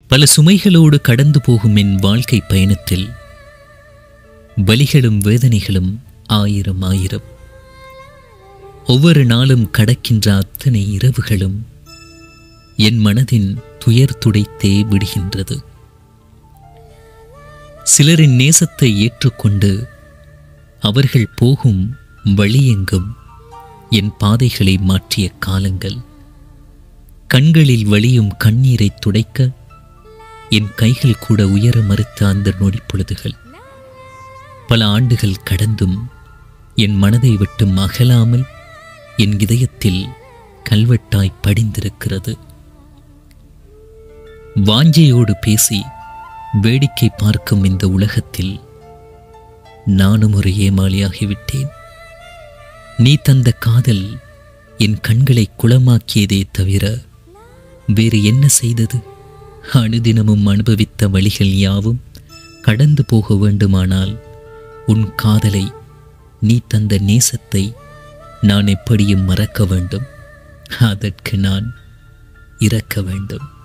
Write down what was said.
பல சுமைகளோடு கடந்து போகும் என் வாழ்க்கை பயணத்தில் வலிகளும் வேதனைகளும் ஆயிரம் ஆயிரம் ஒவ்வொரு நாளும் கடக்கின்ற அத்தனை இரவுகளும் என் மனதின் துயர் துடைத்தே விடுகின்றது சிலரின் நேசத்தை ஏற்றுக்கொண்டு அவர்கள் போகும் வழியெங்கும் என் பாதைகளை மாற்றிய காலங்கள் கண்களில் வழியும் கண்ணீரை துடைக்க என் கைகள் கூட உயர மறுத்த அந்த நொடிப்பொழுதுகள் பல ஆண்டுகள் கடந்தும் என் மனதை விட்டு அகலாமல் என் இதயத்தில் கல்வெட்டாய் படிந்திருக்கிறது வாஞ்சையோடு பேசி வேடிக்கை பார்க்கும் இந்த உலகத்தில் நானும் ஒரு ஏமாளியாகிவிட்டேன் நீ தந்த காதல் என் கண்களை குளமாக்கியதே தவிர வேறு என்ன செய்தது அனுதினமும் அனுபவித்த வழிகள் யாவும் கடந்து போக வேண்டுமானால் உன் காதலை நீ தந்த நேசத்தை நான் எப்படியும் மறக்க வேண்டும் அதற்கு நான் இறக்க வேண்டும்